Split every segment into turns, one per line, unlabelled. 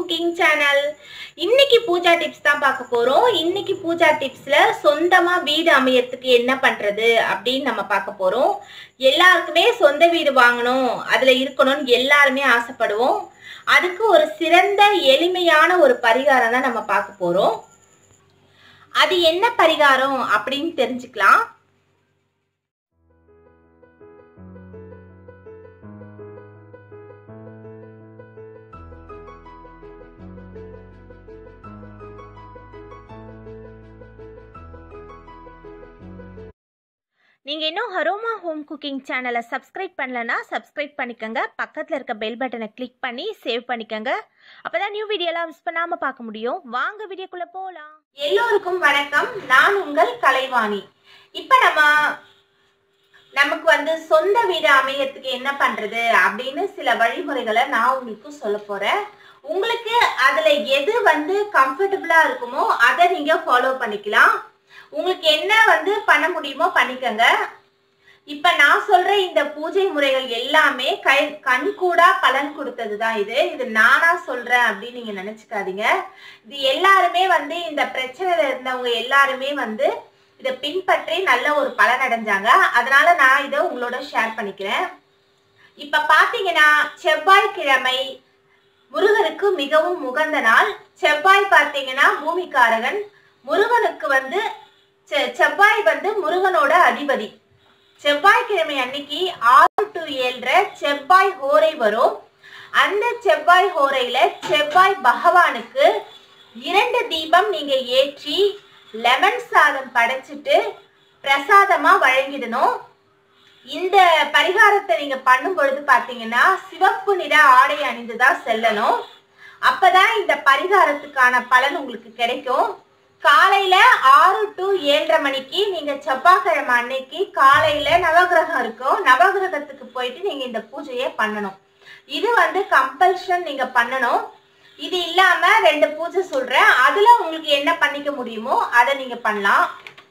cooking channel இன்னைக்கு Pooja tips தான் பார்க்க போறோம் இன்னைக்கு பூஜா டிப்ஸ்ல சொந்தமா வீடு அமையறதுக்கு என்ன பண்றது அப்படின்னு நம்ம பார்க்க போறோம் எல்லாருக்குமே சொந்த வீடு வாங்கணும் அதுல இருக்கணும்னு எல்லாருமே ஆசைப்படுவோம் அதுக்கு ஒரு சிறந்த எளிமையான ஒரு பரிகாரம் தான் நம்ம பார்க்க போறோம் அது என்ன பரிகாரம் அப்படின்னு தெரிஞ்சுக்கலாம் நீங்க இன்னும் ஹரோமா ஹோம் குக்கிங் சேனலை சப்ஸ்கிரைப் பண்ணலனா சப்ஸ்கிரைப் பண்ணிக்கோங்க பக்கத்துல இருக்க பெல் பட்டனை கிளிக் பண்ணி சேவ் பண்ணிக்கோங்க அப்பதான் நியூ வீடியோலாம் மிஸ் பண்ணாம பார்க்க முடியும் வாங்க வீடியோக்குள்ள போலாம் எல்லோருக்கும் வணக்கம் நான் உங்கள் கலைவாணி இப்ப நம்ம நமக்கு வந்து சொந்த வீடு அமையறதுக்கு என்ன பண்றது அப்படின்னு சில வழிமுறைகளை நான் உங்களுக்கு சொல்ல போறேன் உங்களுக்கு அதுல எது வந்து கம்ஃபர்டபுளா இருக்குமோ அதை நீங்க ஃபாலோ பண்ணிக்கலாம் உங்களுக்கு என்ன வந்து பண்ண முடியுமோ பண்ணிக்கங்க இப்ப நான் சொல்ற இந்த பூஜை முறைகள் எல்லாமே கை கண்கூடா பலன் கொடுத்தது தான் இது இது நானா சொல்றேன் அப்படின்னு நீங்க நினைச்சுக்காதீங்க இது எல்லாருமே வந்து இந்த பிரச்சனையில இருந்தவங்க எல்லாருமே வந்து இதை பின்பற்றி நல்ல ஒரு பலன் அடைஞ்சாங்க அதனால நான் இதை உங்களோட ஷேர் பண்ணிக்கிறேன் இப்ப பாத்தீங்கன்னா செவ்வாய்க்கிழமை முருகனுக்கு மிகவும் உகந்த நாள் செவ்வாய் பார்த்தீங்கன்னா பூமிக்காரகன் முருகனுக்கு வந்து செ- செவ்வாய் வந்து முருகனோட அதிபதி செவ்வாய்க்கிழமை அன்னைக்கு ஆறு டு ஏழரை செவ்வாய் ஹோரை வரும் அந்த செவ்வாய் ஹோரையில செவ்வாய் பகவானுக்கு இரண்டு தீபம் நீங்க ஏற்றி லெமன் சாதம் படைச்சிட்டு பிரசாதமா வழங்கிடணும் இந்த பரிகாரத்தை நீங்க பண்ணும் பொழுது பாத்தீங்கன்னா சிவப்பு நிற ஆடை அணிந்துதான் செல்லணும் அப்பதான் இந்த பரிகாரத்துக்கான பலன் உங்களுக்கு கிடைக்கும் காலையில ஆறு டு ஏழரை மணிக்கு நீங்க செவ்வாய்க்கிழமை அன்னைக்கு காலையில நவகிரகம் இருக்கும் நவகிரகத்துக்கு போயிட்டு நீங்க இந்த பூஜையை பண்ணணும் இது வந்து கம்பல்ஷன் நீங்க பண்ணணும் இது இல்லாம ரெண்டு பூஜை சொல்றேன் அதுல உங்களுக்கு என்ன பண்ணிக்க முடியுமோ அதை நீங்க பண்ணலாம்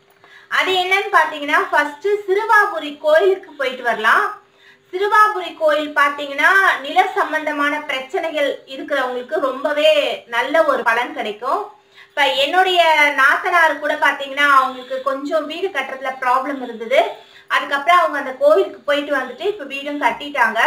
அது என்னன்னு பாத்தீங்கன்னா ஃபர்ஸ்ட் சிறுவாபுரி கோயிலுக்கு போயிட்டு வரலாம் சிறுவாபுரி கோயில் பாத்தீங்கன்னா நில சம்பந்தமான பிரச்சனைகள் இருக்கிறவங்களுக்கு ரொம்பவே நல்ல ஒரு பலன் கிடைக்கும் இப்ப என்னுடைய நாத்தனார் கூட பாத்தீங்கன்னா அவங்களுக்கு கொஞ்சம் வீடு கட்டுறதுல ப்ராப்ளம் இருந்தது அதுக்கப்புறம் அவங்க அந்த கோவிலுக்கு போயிட்டு வந்துட்டு இப்ப வீடும் கட்டிட்டாங்க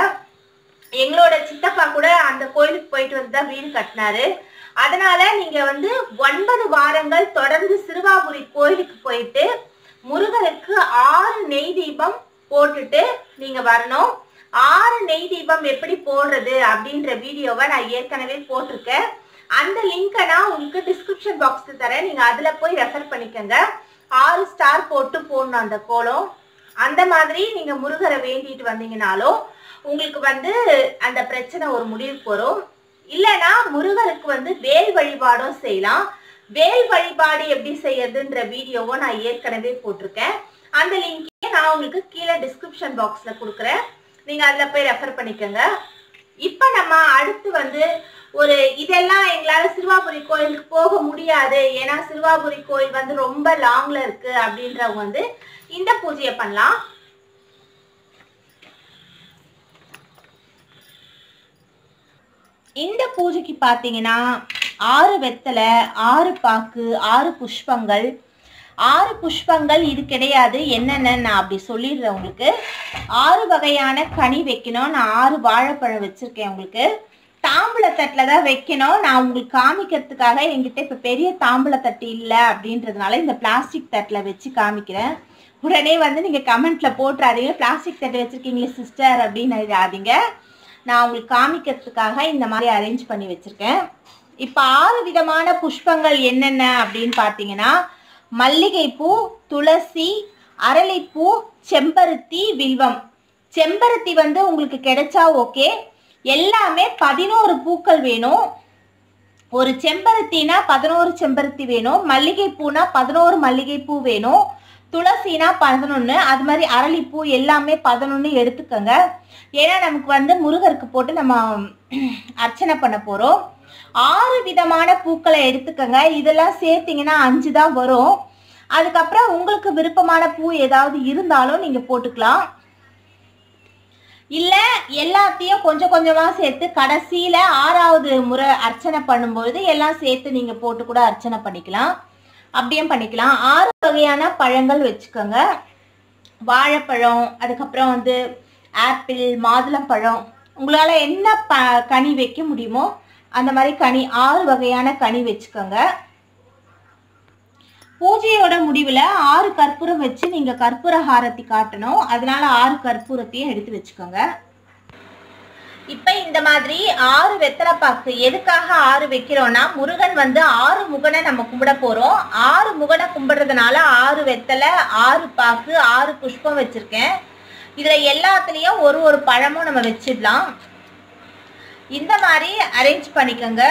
எங்களோட சித்தப்பா கூட அந்த கோயிலுக்கு போயிட்டு வந்து தான் வீடு கட்டினாரு அதனால நீங்க வந்து ஒன்பது வாரங்கள் தொடர்ந்து சிறுவாபுரி கோயிலுக்கு போயிட்டு முருகனுக்கு ஆறு நெய் தீபம் போட்டுட்டு நீங்க வரணும் ஆறு நெய் தீபம் எப்படி போடுறது அப்படின்ற வீடியோவை நான் ஏற்கனவே போட்டிருக்கேன் அந்த லிங்கை நான் உங்களுக்கு டிஸ்கிரிப்ஷன் பாக்ஸ்ல தரேன் நீங்க அதுல போய் ரெஃபர் பண்ணிக்கோங்க ஆறு ஸ்டார் போட்டு போடணும் அந்த கோலம் அந்த மாதிரி நீங்க முருகரை வேண்டிட்டு வந்தீங்கனாலும் உங்களுக்கு வந்து அந்த பிரச்சனை ஒரு முடிவுக்கு வரும் இல்லைன்னா முருகருக்கு வந்து வேல் வழிபாடும் செய்யலாம் வேல் வழிபாடு எப்படி செய்யறதுன்ற வீடியோவை நான் ஏற்கனவே போட்டிருக்கேன் அந்த லிங்கே நான் உங்களுக்கு கீழே டிஸ்கிரிப்ஷன் பாக்ஸ்ல கொடுக்குறேன் நீங்க அதுல போய் ரெஃபர் பண்ணிக்கோங்க இப்ப நம்ம அடுத்து வந்து ஒரு இதெல்லாம் எங்களால சிறுவாபுரி கோயிலுக்கு போக முடியாது ஏன்னா சிறுவாபுரி கோயில் வந்து ரொம்ப லாங்ல இருக்கு அப்படின்றவங்க வந்து இந்த பூஜையை பண்ணலாம் இந்த பூஜைக்கு பார்த்தீங்கன்னா ஆறு வெத்தலை ஆறு பாக்கு ஆறு புஷ்பங்கள் ஆறு புஷ்பங்கள் இது கிடையாது என்னென்ன நான் அப்படி சொல்லிடுறேன் உங்களுக்கு ஆறு வகையான கனி வைக்கணும் நான் ஆறு வாழைப்பழம் வச்சிருக்கேன் உங்களுக்கு தாம்பூலத்தட்டில் தான் வைக்கணும் நான் உங்களுக்கு காமிக்கிறதுக்காக என்கிட்ட இப்போ பெரிய தாம்பூலத்தட்டு இல்லை அப்படின்றதுனால இந்த பிளாஸ்டிக் தட்டில் வச்சு காமிக்கிறேன் உடனே வந்து நீங்கள் கமெண்ட்டில் போட்டுறாதீங்க பிளாஸ்டிக் தட்டு வச்சுருக்கீங்களே சிஸ்டர் அப்படின்னு எழுதாதீங்க நான் உங்களுக்கு காமிக்கிறதுக்காக இந்த மாதிரி அரேஞ்ச் பண்ணி வச்சிருக்கேன் இப்போ ஆறு விதமான புஷ்பங்கள் என்னென்ன அப்படின்னு பார்த்தீங்கன்னா மல்லிகைப்பூ துளசி அரளிப்பூ செம்பருத்தி வில்வம் செம்பருத்தி வந்து உங்களுக்கு கிடைச்சா ஓகே எல்லாமே பதினோரு பூக்கள் வேணும் ஒரு செம்பருத்தினா பதினோரு செம்பருத்தி வேணும் மல்லிகைப்பூனா பதினோரு மல்லிகைப்பூ வேணும் துளசினா பதினொன்று அது மாதிரி அரளிப்பூ எல்லாமே பதினொன்று எடுத்துக்கோங்க ஏன்னா நமக்கு வந்து முருகருக்கு போட்டு நம்ம அர்ச்சனை பண்ண போகிறோம் ஆறு விதமான பூக்களை எடுத்துக்கோங்க இதெல்லாம் சேர்த்தீங்கன்னா அஞ்சு தான் வரும் அதுக்கப்புறம் உங்களுக்கு விருப்பமான பூ ஏதாவது இருந்தாலும் நீங்கள் போட்டுக்கலாம் இல்லை எல்லாத்தையும் கொஞ்சம் கொஞ்சமாக சேர்த்து கடைசியில் ஆறாவது முறை அர்ச்சனை பண்ணும்பொழுது எல்லாம் சேர்த்து நீங்கள் போட்டு கூட அர்ச்சனை பண்ணிக்கலாம் அப்படியும் பண்ணிக்கலாம் ஆறு வகையான பழங்கள் வச்சுக்கோங்க வாழைப்பழம் அதுக்கப்புறம் வந்து ஆப்பிள் மாதுளம்பழம் உங்களால் என்ன ப கனி வைக்க முடியுமோ அந்த மாதிரி கனி ஆறு வகையான கனி வச்சுக்கோங்க பூஜையோட முடிவில் ஆறு கற்பூரம் வச்சு நீங்கள் கற்பூர ஹாரத்தி காட்டணும் அதனால ஆறு கற்பூரத்தையும் எடுத்து வச்சுக்கோங்க இப்போ இந்த மாதிரி ஆறு வெத்தலைப்பாக்கு எதுக்காக ஆறு வைக்கிறோம்னா முருகன் வந்து ஆறு முகனை நம்ம கும்பிட போகிறோம் ஆறு முகனை கும்பிடுறதுனால ஆறு வெத்தலை ஆறு பாக்கு ஆறு புஷ்பம் வச்சுருக்கேன் இதில் எல்லாத்துலேயும் ஒரு ஒரு பழமும் நம்ம வச்சிடலாம் இந்த மாதிரி அரேஞ்ச் பண்ணிக்கோங்க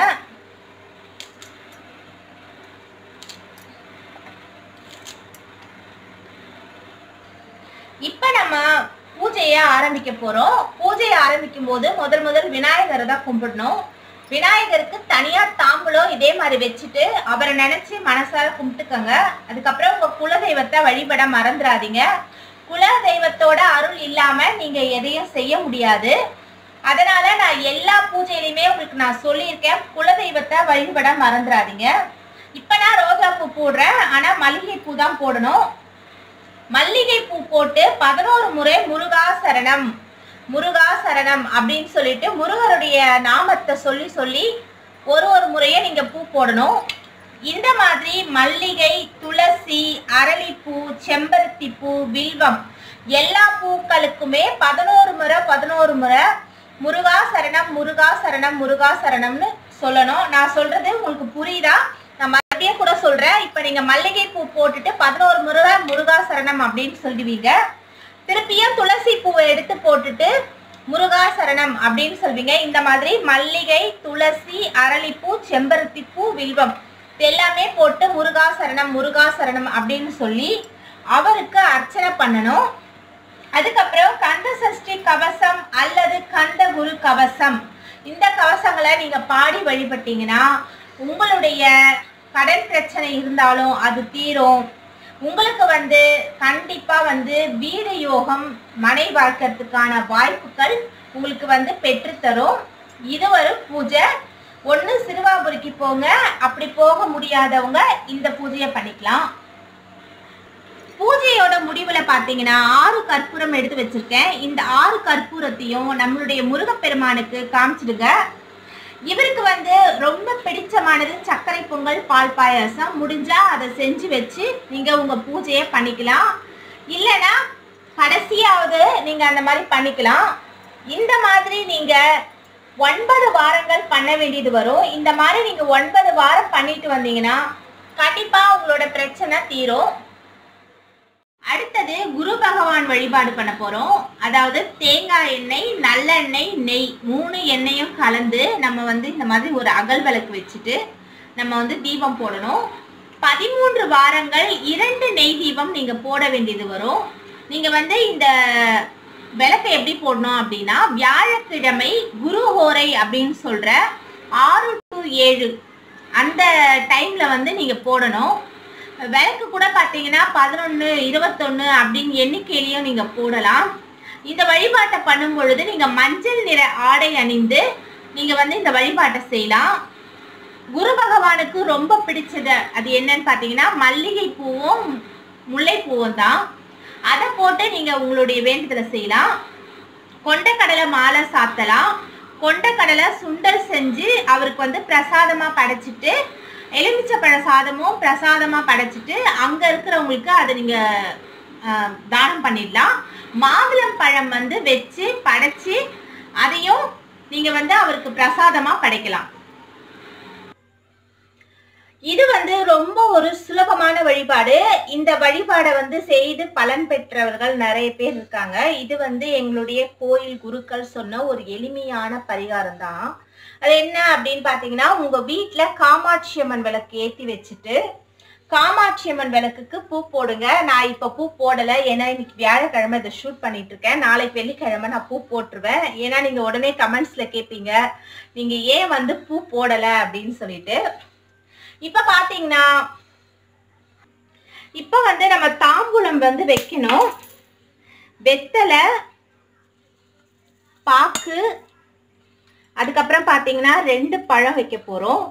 இப்போ நம்ம பூஜையை ஆரம்பிக்க போகிறோம் பூஜையை ஆரம்பிக்கும் போது முதல் முதல் விநாயகரை தான் கும்பிடணும் விநாயகருக்கு தனியாக தாம்பூலம் இதே மாதிரி வச்சுட்டு அவரை நினச்சி மனசார கும்பிட்டுக்கோங்க அதுக்கப்புறம் உங்கள் குலதெய்வத்தை வழிபட மறந்துடாதீங்க குலதெய்வத்தோட அருள் இல்லாமல் நீங்கள் எதையும் செய்ய முடியாது அதனால நான் எல்லா பூஜையிலையுமே உங்களுக்கு நான் சொல்லியிருக்கேன் குலதெய்வத்தை வழிபட மறந்துடாதீங்க இப்போ நான் ரோஜா பூ போடுறேன் ஆனால் மல்லிகை பூ தான் போடணும் மல்லிகை பூ போட்டு பதினோரு முறை முருகா சரணம் முருகா சரணம் அப்படின்னு சொல்லிட்டு முருகருடைய நாமத்தை சொல்லி சொல்லி ஒரு ஒரு முறையே நீங்க பூ போடணும் இந்த மாதிரி மல்லிகை துளசி அரளிப்பூ செம்பருத்தி பூ வில்வம் எல்லா பூக்களுக்குமே பதினோரு முறை பதினோரு முறை முருகா சரணம் முருகா சரணம் முருகா சரணம்னு சொல்லணும் நான் சொல்றது உங்களுக்கு புரியுதா நான் மறுபடியும் கூட சொல்றேன் இப்ப நீங்க மல்லிகை பூ போட்டுட்டு பதினோரு முருகா முருகா சரணம் அப்படின்னு சொல்லுவீங்க திருப்பியும் துளசி பூவை எடுத்து போட்டுட்டு முருகா சரணம் அப்படின்னு சொல்வீங்க இந்த மாதிரி மல்லிகை துளசி அரளிப்பூ செம்பருத்தி பூ வில்வம் இது எல்லாமே போட்டு முருகா சரணம் முருகா சரணம் அப்படின்னு சொல்லி அவருக்கு அர்ச்சனை பண்ணணும் அதுக்கப்புறம் கந்த சஷ்டி கவசம் அல்லது கந்த குரு கவசம் இந்த கவசங்களை நீங்க பாடி வழிபட்டீங்கன்னா உங்களுடைய கடன் பிரச்சனை இருந்தாலும் அது தீரும் உங்களுக்கு வந்து கண்டிப்பா வந்து வீடு யோகம் மனை வாழ்க்கறதுக்கான வாய்ப்புகள் உங்களுக்கு வந்து பெற்றுத்தரும் இது ஒரு பூஜை ஒன்று சிறுவாபுரிக்கு போங்க அப்படி போக முடியாதவங்க இந்த பூஜையை பண்ணிக்கலாம் பூஜையோட முடிவுல பாத்தீங்கன்னா ஆறு கற்பூரம் எடுத்து வச்சிருக்கேன் இந்த ஆறு கற்பூரத்தையும் நம்மளுடைய முருகப்பெருமானுக்கு காமிச்சிடுங்க இவருக்கு வந்து ரொம்ப பிடிச்சமானது சர்க்கரை பொங்கல் பால் பாயாசம் முடிஞ்சா அதை செஞ்சு வச்சு நீங்க உங்க பூஜையை பண்ணிக்கலாம் இல்லைன்னா கடைசியாவது நீங்க அந்த மாதிரி பண்ணிக்கலாம் இந்த மாதிரி நீங்க ஒன்பது வாரங்கள் பண்ண வேண்டியது வரும் இந்த மாதிரி நீங்க ஒன்பது வாரம் பண்ணிட்டு வந்தீங்கன்னா கண்டிப்பா உங்களோட பிரச்சனை தீரும் அடுத்தது குரு பகவான் வழிபாடு பண்ண போறோம் அதாவது தேங்காய் எண்ணெய் நல்லெண்ணெய் நெய் மூணு எண்ணெயும் கலந்து நம்ம வந்து இந்த மாதிரி ஒரு அகல் விளக்கு வச்சுட்டு நம்ம வந்து தீபம் போடணும் பதிமூன்று வாரங்கள் இரண்டு நெய் தீபம் நீங்க போட வேண்டியது வரும் நீங்க வந்து இந்த விளக்கை எப்படி போடணும் அப்படின்னா வியாழக்கிழமை குரு ஹோரை அப்படின்னு சொல்ற ஆறு டு ஏழு அந்த டைம்ல வந்து நீங்க போடணும் விளக்கு கூட பார்த்தீங்கன்னா பதினொன்று இருபத்தொன்று அப்படின்னு எண்ணிக்கையிலையும் நீங்கள் போடலாம் இந்த வழிபாட்டை பண்ணும் பொழுது நீங்கள் மஞ்சள் நிற ஆடை அணிந்து நீங்கள் வந்து இந்த வழிபாட்டை செய்யலாம் குரு பகவானுக்கு ரொம்ப பிடிச்சது அது என்னன்னு பார்த்தீங்கன்னா மல்லிகை பூவும் முல்லைப்பூவும் தான் அதை போட்டு நீங்கள் உங்களுடைய வேண்டுதலை செய்யலாம் கொண்டக்கடலை மாலை சாத்தலாம் கொண்டக்கடலை சுண்டல் செஞ்சு அவருக்கு வந்து பிரசாதமாக படைச்சிட்டு எலுமிச்சப்பழ சாதமும் பிரசாதமாக படைச்சிட்டு அங்கே இருக்கிறவங்களுக்கு அதை நீங்கள் தானம் பண்ணிடலாம் மாதுளம் பழம் வந்து வச்சு படைச்சு அதையும் நீங்கள் வந்து அவருக்கு பிரசாதமாக படைக்கலாம் இது வந்து ரொம்ப ஒரு சுலபமான வழிபாடு இந்த வழிபாடை வந்து செய்து பலன் பெற்றவர்கள் நிறைய பேர் இருக்காங்க இது வந்து எங்களுடைய கோயில் குருக்கள் சொன்ன ஒரு எளிமையான பரிகாரம் தான் அது என்ன அப்படின்னு பார்த்தீங்கன்னா உங்க வீட்டில் காமாட்சி அம்மன் விளக்கு ஏற்றி வச்சுட்டு காமாட்சி அம்மன் விளக்குக்கு பூ போடுங்க நான் இப்போ பூ போடலை ஏன்னா இன்னைக்கு வியாழக்கிழமை இதை ஷூட் பண்ணிட்டு இருக்கேன் நாளைக்கு வெள்ளிக்கிழமை நான் பூ போட்டுருவேன் ஏன்னா நீங்க உடனே கமெண்ட்ஸ்ல கேட்பீங்க நீங்க ஏன் வந்து பூ போடலை அப்படின்னு சொல்லிட்டு இப்ப பாத்தீங்கன்னா இப்ப வந்து நம்ம தாம்பூலம் வந்து வைக்கணும் வெத்தலை பாக்கு அதுக்கப்புறம் பார்த்தீங்கன்னா ரெண்டு பழம் வைக்க போகிறோம்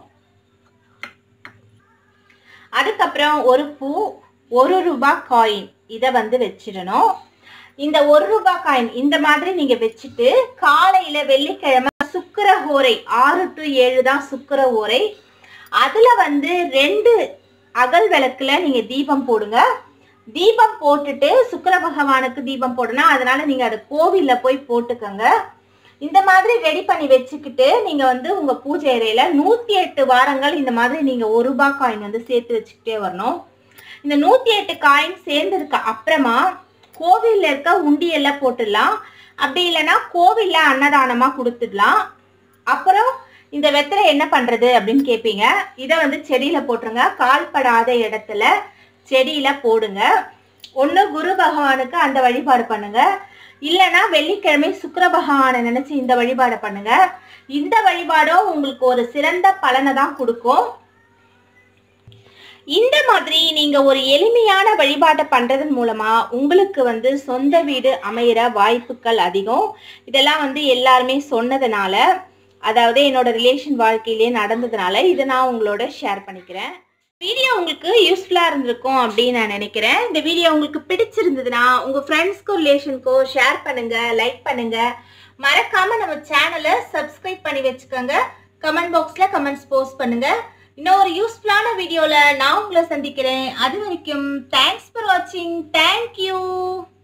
அதுக்கப்புறம் ஒரு பூ ஒரு ரூபாய் காயின் இதை வந்து வச்சிடணும் இந்த ஒரு ரூபாய் காயின் இந்த மாதிரி நீங்க வச்சுட்டு காலையில வெள்ளிக்கிழமை சுக்கர ஓரை ஆறு டு ஏழு தான் சுக்கர ஓரை அதுல வந்து ரெண்டு அகல் விளக்குல நீங்க தீபம் போடுங்க தீபம் போட்டுட்டு சுக்கர பகவானுக்கு தீபம் போடணும் அதனால நீங்க அதை கோவில்ல போய் போட்டுக்கோங்க இந்த மாதிரி ரெடி பண்ணி வச்சுக்கிட்டு நீங்க வந்து உங்க பூஜை அறையில நூத்தி எட்டு வாரங்கள் இந்த மாதிரி நீங்க ஒரு ரூபாய் காயின் வந்து சேர்த்து வச்சுக்கிட்டே வரணும் இந்த நூத்தி எட்டு காயின் சேர்ந்ததுக்கு அப்புறமா கோவில்ல இருக்க உண்டியல்ல போட்டுடலாம் அப்படி இல்லைன்னா கோவில்ல அன்னதானமா கொடுத்துடலாம் அப்புறம் இந்த வெத்தலை என்ன பண்றது அப்படின்னு கேட்பீங்க இதை வந்து செடியில போட்டுருங்க கால்படாத இடத்துல செடியில போடுங்க ஒன்று குரு பகவானுக்கு அந்த வழிபாடு பண்ணுங்க இல்லைன்னா வெள்ளிக்கிழமை சுக்கிர பகவானை நினைச்சு இந்த வழிபாடை பண்ணுங்க இந்த வழிபாடும் உங்களுக்கு ஒரு சிறந்த பலனை தான் கொடுக்கும் இந்த மாதிரி நீங்க ஒரு எளிமையான வழிபாட்டை பண்றதன் மூலமா உங்களுக்கு வந்து சொந்த வீடு அமையிற வாய்ப்புகள் அதிகம் இதெல்லாம் வந்து எல்லாருமே சொன்னதுனால அதாவது என்னோட ரிலேஷன் வாழ்க்கையிலேயே நடந்ததுனால இதை நான் உங்களோட ஷேர் பண்ணிக்கிறேன் வீடியோ உங்களுக்கு யூஸ்ஃபுல்லாக இருந்திருக்கும் அப்படின்னு நான் நினைக்கிறேன் இந்த வீடியோ உங்களுக்கு பிடிச்சிருந்ததுன்னா உங்கள் ஃப்ரெண்ட்ஸ்க்கோ ரிலேஷனுக்கோ ஷேர் பண்ணுங்க லைக் பண்ணுங்க மறக்காம நம்ம சேனலை சப்ஸ்கிரைப் பண்ணி வச்சுக்கோங்க கமெண்ட் பாக்ஸில் கமெண்ட்ஸ் போஸ்ட் பண்ணுங்க இன்னும் ஒரு யூஸ்ஃபுல்லான வீடியோவில் நான் உங்களை சந்திக்கிறேன் அது வரைக்கும் தேங்க்ஸ் ஃபார் வாட்சிங் தேங்க்யூ